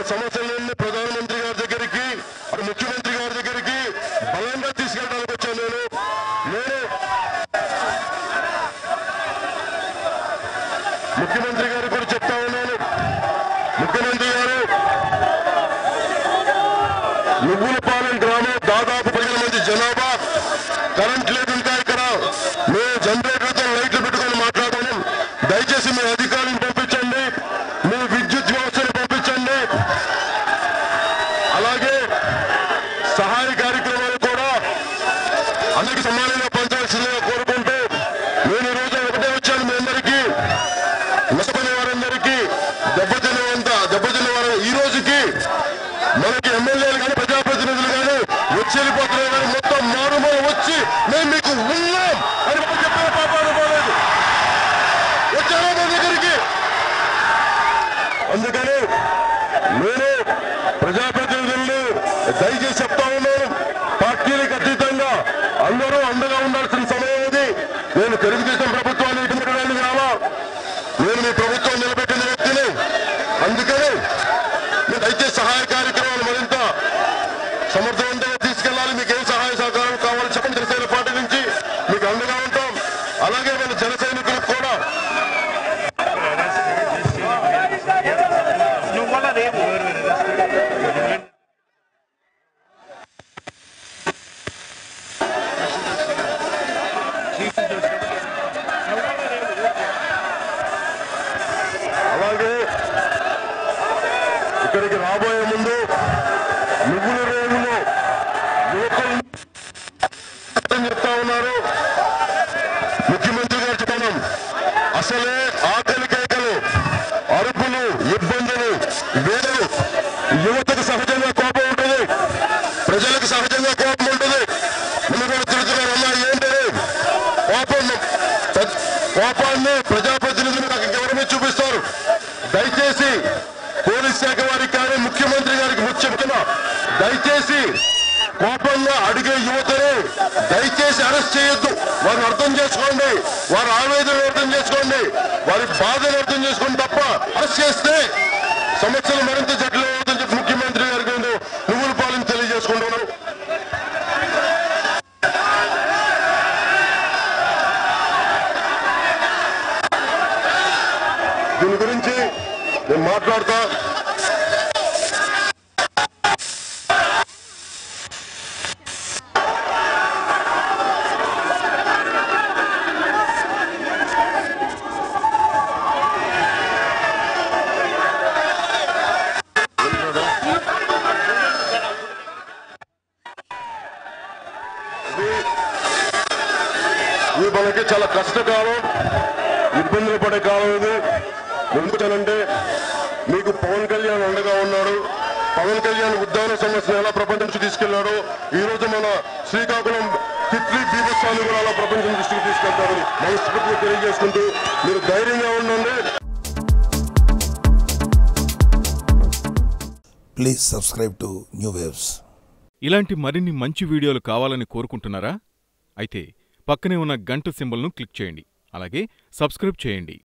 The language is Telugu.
సమస్యలన్నీ ప్రధానమంత్రి గారి దగ్గరికి అటు ముఖ్యమంత్రి గారి దగ్గరికి బలంగా తీసుకెళ్ళడానికి వచ్చాను నేను నేను ముఖ్యమంత్రి గారు కూడా చెప్తా ఉన్నాను ముఖ్యమంత్రి గారు నువ్వులపాలెం గ్రామం దాదాపు పదిహేను మంది జనాభా కరెంట్ లేదు ఇంకా ఇక్కడ మేము జనరేటర్తో లైట్లు పెట్టుకొని మాట్లాడతాము దయచేసి మీ అధికారులను పంపించండి మీ విద్యుత్ వ్యవస్థను పంపించండి అలాగే సహాయ కార్యక్రమాలు కూడా అందరికి సమానంగా పంచాల్సిందిగా కోరుకుంటూ నేను ఈ రోజు ఒకటే వచ్చాను మీ అందరికీ నష్టపోయిన వారందరికీ దెబ్బతినేంత దెబ్బతిన్న వారు ఈ రోజుకి మనకి ఎమ్మెల్యేలు కానీ ప్రజాప్రతినిధులు కానీ వచ్చి వెళ్ళిపోతున్నారు కానీ మొత్తం మారుమూల వచ్చి మేము మీకు ఉన్నాం అని ఒకటి చెప్పిన పాపాలు పోలేదు వచ్చారా మా దగ్గరికి అందుకని నేను ప్రజాప్రతినిధుల్ని దయచేసి చెప్తా ఉన్నాను పార్టీలకు అతీతంగా అందరూ అండగా ఉండాల్సిన సమయం ఇది నేను తెలుగుదేశం ప్రభుత్వాన్ని ఇటువంటి రావా నేను మీ ప్రభుత్వం నిలబెట్టిన వ్యక్తిని అందుకని మీరు దయచేసి సహాయ కార్యక్రమాలు మరింత సమర్థవంతంగా తీసుకెళ్లాలి మీకు ఏం సహాయ సహకారం కావాలి చెప్పండి జనసేన పార్టీ నుంచి మీకు అండగా ఉంటాం అలాగే మన జన సైనికులకు కూడా నువ్వలా రేపు అలాగే ఇక్కడికి రాబోయే ముందు నువ్వుల రేవులో యువకులు చెప్తా ఉన్నారు ముఖ్యమంత్రి గారు చెప్పడం అసలే ఆకలి కేకలు అరుపులు ఇబ్బందులు వేదలు యువతకు సహజంగా కోపం ఉంటుంది ప్రజలకు సహజంగా కోపం ఉంటుంది నిన్ను కూడా తిరుగుతున్నారు అమ్మా ఏంటని కోపం ప్ర- కోపాన్ని ప్రజాప్రతినిధులు నాకు గౌరవం చూపిస్తారు దయచేసి పోలీస్ శాఖ వారికి కానీ ముఖ్యమంత్రి గారికి ముఖ్యమైన దయచేసి కోపంగా అడిగే యువతని దయచేసి అరెస్ట్ చేయొద్దు వారిని అర్థం చేసుకోండి వారి ఆవేదన అర్థం చేసుకోండి వారి బాధను అర్థం చేసుకోండి తప్ప అరెస్ట్ చేస్తే సమస్యలు మరింత జటిలం అవుతుందని చెప్పి ముఖ్యమంత్రి గారికి నేను నువ్వుల పాలన తెలియజేసుకుంటున్నాను దీని గురించి నేను మాట్లాడతా ఇది మనకి చాలా కష్టకాలం ఇబ్బందులు పడే కాలం ఇది ఎందుకనంటే మీకు పవన్ కళ్యాణ్ అండగా ఉన్నాడు పవన్ కళ్యాణ్ ఉద్దాన సమస్యను ఎలా ప్రపంచం దృష్టికి తీసుకెళ్లాడో ఈ రోజు మన శ్రీకాకుళం తిత్లీ బీభత్సాన్ని కూడా అలా ప్రపంచం దృష్టికి తీసుకెళ్తారని మనస్ఫూర్తిగా తెలియజేసుకుంటూ మీరు ధైర్యంగా ఉండండి Please subscribe to New Waves. ఇలాంటి మరిన్ని మంచి వీడియోలు కావాలని కోరుకుంటున్నారా అయితే పక్కనే ఉన్న గంట సింబల్ను క్లిక్ చేయండి అలాగే సబ్స్క్రైబ్ చేయండి